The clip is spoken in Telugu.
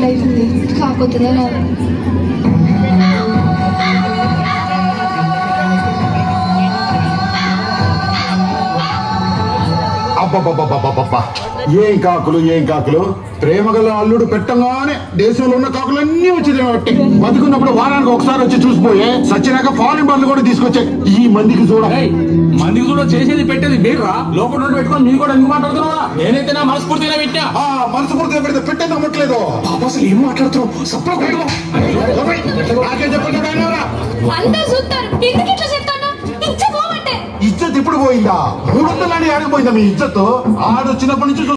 ఎట్లయితుంది కాకపోతుందా రాదు అబ్బబ్బబ్బబ్బబ్బబ్బ ఏం కాకులు ఏం కాకులు ప్రేమగల అల్లుడు పెట్టంగానే దేశంలో ఉన్న కాకులన్నీ వచ్చి తినబట్టి బతుకున్నప్పుడు వారానికి ఒకసారి వచ్చి చూసిపోయే సచ్చినాక ఫారెన్ బండ్లు కూడా తీసుకొచ్చాయి ఈ మందికి చూడ ఏయ్, మందికి కూడా చేసేది పెట్టేది మీరురా లోపల నుండి పెట్టుకొని మీరు కూడా ఎందుకు మాట్లాడుతున్నావా నేనైతే నా మనస్ఫూర్తిగా పెట్టా ఆ మనసు పూర్తిగా పెడితే పెట్టేది నమ్మట్లేదు పాప అసలు ఏం మాట్లాడుతున్నావు సప్ల నాకేం చెప్పండి ఆయనవరా? అందరు చూస్తారు ఎందుకు ఇట్లా చెప్తాను ఇచ్చ పోమంటే ఇజ్జత్ ఇప్పుడు పోయిందా మూడు వందలు అని ఆడిపోయిందా మీ ఇజ్జత్ ఆడు చిన్నప్పటి నుంచి